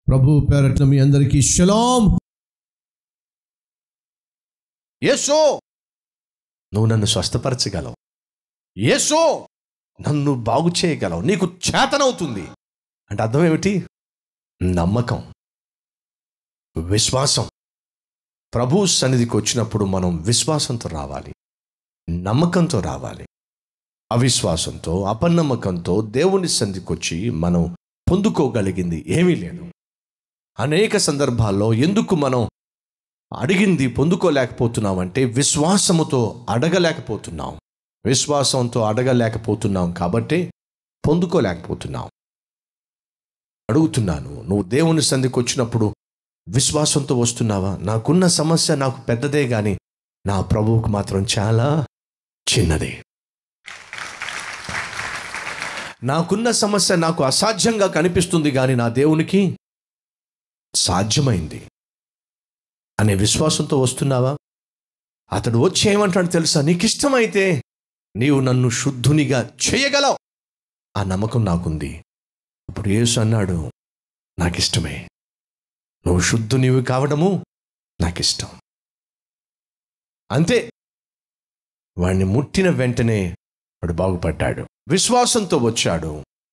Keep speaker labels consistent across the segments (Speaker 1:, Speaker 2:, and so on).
Speaker 1: ప్రభు పేరట్ల మీ అందరికీ షలాం
Speaker 2: యేసో నువ్వు నన్ను స్వస్థపరచగలవు యేసో నన్ను బాగు చేయగలవు నీకు చేతనవుతుంది అంటే అర్థం ఏమిటి నమ్మకం విశ్వాసం ప్రభు సన్నిధికి వచ్చినప్పుడు మనం విశ్వాసంతో రావాలి నమ్మకంతో రావాలి అవిశ్వాసంతో అపనమ్మకంతో దేవుని సన్నిధికి వచ్చి మనం పొందుకోగలిగింది ఏమీ లేదు అనేక సందర్భాల్లో ఎందుకు మనం అడిగింది పొందుకోలేకపోతున్నామంటే విశ్వాసముతో అడగలేకపోతున్నాం విశ్వాసంతో అడగలేకపోతున్నాం కాబట్టి పొందుకోలేకపోతున్నాం అడుగుతున్నాను నువ్వు దేవుని సంధికి వచ్చినప్పుడు విశ్వాసంతో వస్తున్నావా నాకున్న సమస్య నాకు పెద్దదే కానీ నా ప్రభువుకు మాత్రం చాలా చిన్నది నాకున్న సమస్య నాకు అసాధ్యంగా కనిపిస్తుంది కానీ నా దేవునికి సాధ్యమైంది అనే విశ్వాసంతో వస్తున్నావా అతడు వచ్చి ఏమంటాడు తెలుసా నీకు ఇష్టమైతే నీవు నన్ను శుద్ధునిగా చేయగలవు ఆ నమ్మకం నాకుంది అప్పుడు యేసు అన్నాడు నాకిష్టమే నువ్వు శుద్ధునివి కావడము నాకిష్టం అంతే వాడిని ముట్టిన వెంటనే వాడు బాగుపడ్డాడు విశ్వాసంతో వచ్చాడు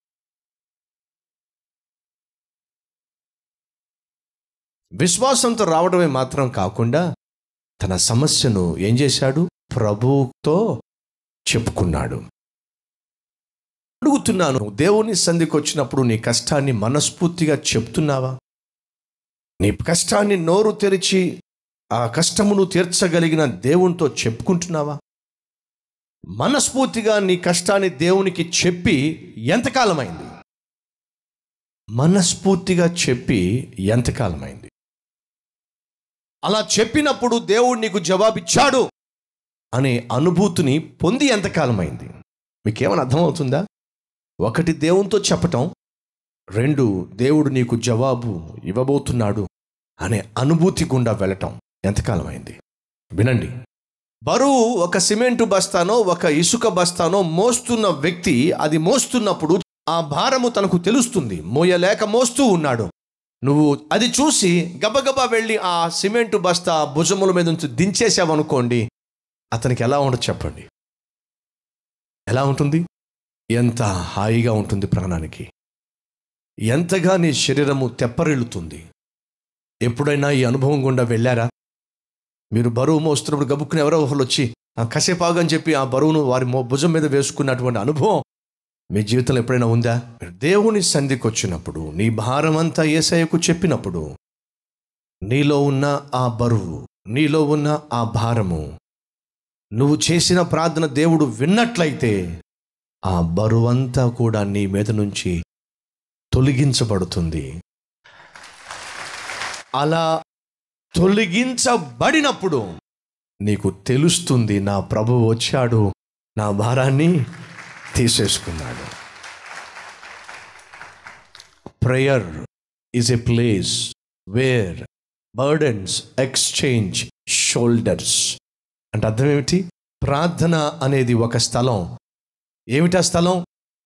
Speaker 2: విశ్వాసంతో రావడమే మాత్రం కాకుండా తన సమస్యను ఏం చేశాడు ప్రభువుతో చెప్పుకున్నాడు అడుగుతున్నాను దేవుని సంధికి వచ్చినప్పుడు నీ కష్టాన్ని మనస్ఫూర్తిగా చెప్తున్నావా నీ కష్టాన్ని నోరు తెరిచి ఆ కష్టమును తీర్చగలిగిన దేవునితో చెప్పుకుంటున్నావా మనస్ఫూర్తిగా నీ కష్టాన్ని దేవునికి చెప్పి ఎంతకాలమైంది మనస్ఫూర్తిగా చెప్పి ఎంతకాలమైంది అలా చెప్పినప్పుడు దేవుడు నీకు జవాబిచ్చాడు అనే అనుభూతిని పొంది ఎంతకాలమైంది మీకేమైనా అర్థమవుతుందా ఒకటి దేవునితో చెప్పటం రెండు దేవుడు నీకు జవాబు ఇవ్వబోతున్నాడు అనే అనుభూతి గుండా వెళ్ళటం ఎంతకాలమైంది వినండి బరువు ఒక సిమెంటు బస్తానో ఒక ఇసుక బస్తానో మోస్తున్న వ్యక్తి అది మోస్తున్నప్పుడు ఆ భారము తనకు తెలుస్తుంది మోయలేక మోస్తూ ఉన్నాడు నువ్వు అది చూసి గబగబా వెళ్ళి ఆ సిమెంటు బస్తా భుజముల మీద నుంచి దించేసావనుకోండి అతనికి ఎలా ఉండదు చెప్పండి ఎలా ఉంటుంది ఎంత హాయిగా ఉంటుంది ప్రాణానికి ఎంతగా నీ శరీరము తెప్పరిల్లుతుంది ఎప్పుడైనా ఈ అనుభవం గుండా వెళ్ళారా మీరు బరువు మోస్తున్నప్పుడు గబుక్కుని ఎవరో ఒకరు వచ్చి ఆ కసేపాగు అని చెప్పి ఆ బరువును వారి మో భుజం మీద వేసుకున్నటువంటి అనుభవం మీ జీవితంలో ఎప్పుడైనా ఉందా మీరు దేవుని సంధికి వచ్చినప్పుడు నీ భారం అంతా ఏసయ్యకు చెప్పినప్పుడు నీలో ఉన్న ఆ బరువు నీలో ఉన్న ఆ భారము నువ్వు చేసిన ప్రార్థన దేవుడు విన్నట్లయితే ఆ బరువంతా కూడా నీ మీద నుంచి తొలగించబడుతుంది అలా తొలగించబడినప్పుడు నీకు తెలుస్తుంది నా ప్రభు వచ్చాడు నా భారాన్ని తీసేసుకున్నాడు prayer is a place where burdens exchange shoulders అంటే అర్థం ఏమిటి ప్రార్థన అనేది ఒక స్థలం ఏమిటా స్థలం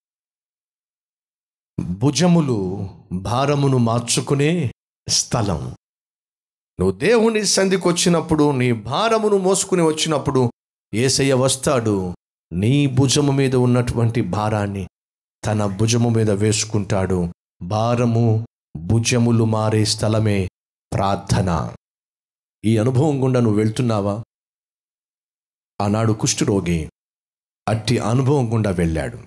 Speaker 2: భుజములు భారమును మార్చుకునే స్థలం నువ్వు దేవుని సంధికి వచ్చినప్పుడు నీ భారమును మోసుకుని వచ్చినప్పుడు ఏసయ్య వస్తాడు నీ భుజము మీద ఉన్నటువంటి భారాన్ని తన భుజము మీద వేసుకుంటాడు భారము భుజములు మారే స్థలమే ప్రార్థన ఈ అనుభవం గుండా నువ్వు వెళ్తున్నావా ఆనాడు కుష్ఠరోగి అట్టి అనుభవం గుండా వెళ్ళాడు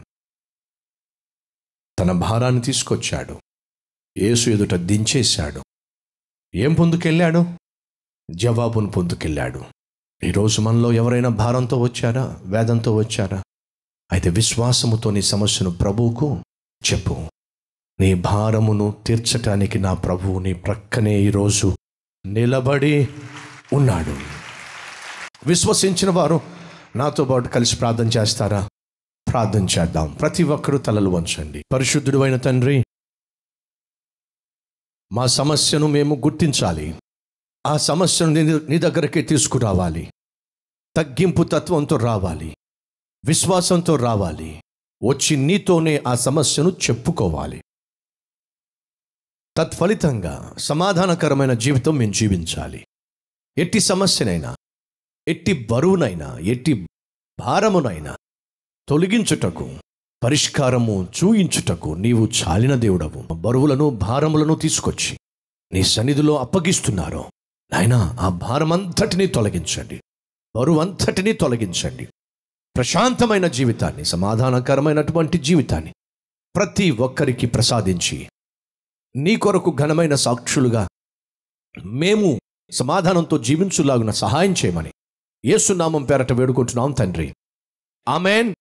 Speaker 2: తన భారాన్ని తీసుకొచ్చాడు యేసు ఎదుట దించేశాడు ఏం పొందుకెళ్ళాడు జవాబును పొందుకెళ్ళాడు ఈరోజు మనలో ఎవరైనా భారంతో వచ్చారా వేదంతో వచ్చారా అయితే విశ్వాసముతో నీ సమస్యను ప్రభువుకు చెప్పు నీ భారమును తీర్చటానికి నా ప్రభువు నీ ప్రక్కనే ఈరోజు నిలబడి ఉన్నాడు విశ్వసించిన వారు నాతో పాటు కలిసి ప్రార్థన చేస్తారా ప్రార్థన చేద్దాం ప్రతి ఒక్కరూ తలలు వంచండి పరిశుద్ధుడు అయిన తండ్రి మా సమస్యను మేము గుర్తించాలి ఆ సమస్యను నీ నీ దగ్గరకే తీసుకురావాలి తగ్గింపు తత్వంతో రావాలి విశ్వాసంతో రావాలి వచ్చి నీతోనే ఆ సమస్యను చెప్పుకోవాలి తత్ఫలితంగా సమాధానకరమైన జీవితం మేము జీవించాలి ఎట్టి సమస్యనైనా ఎట్టి బరువునైనా ఎట్టి భారమునైనా తొలగించుటకు పరిష్కారము చూయించుటకు నీవు చాలిన దేవుడవు బరువులను భారములను తీసుకొచ్చి నీ సన్నిధిలో అప్పగిస్తున్నారో నాయనా ఆ భారమంతటినీ తొలగించండి బరువంతటినీ తొలగించండి ప్రశాంతమైన జీవితాన్ని సమాధానకరమైనటువంటి జీవితాన్ని ప్రతి ఒక్కరికి ప్రసాదించి నీ కొరకు ఘనమైన సాక్షులుగా మేము సమాధానంతో జీవించులాగున సహాయం చేయమని యేసునామం పేరట వేడుకుంటున్నాం తండ్రి ఆమెన్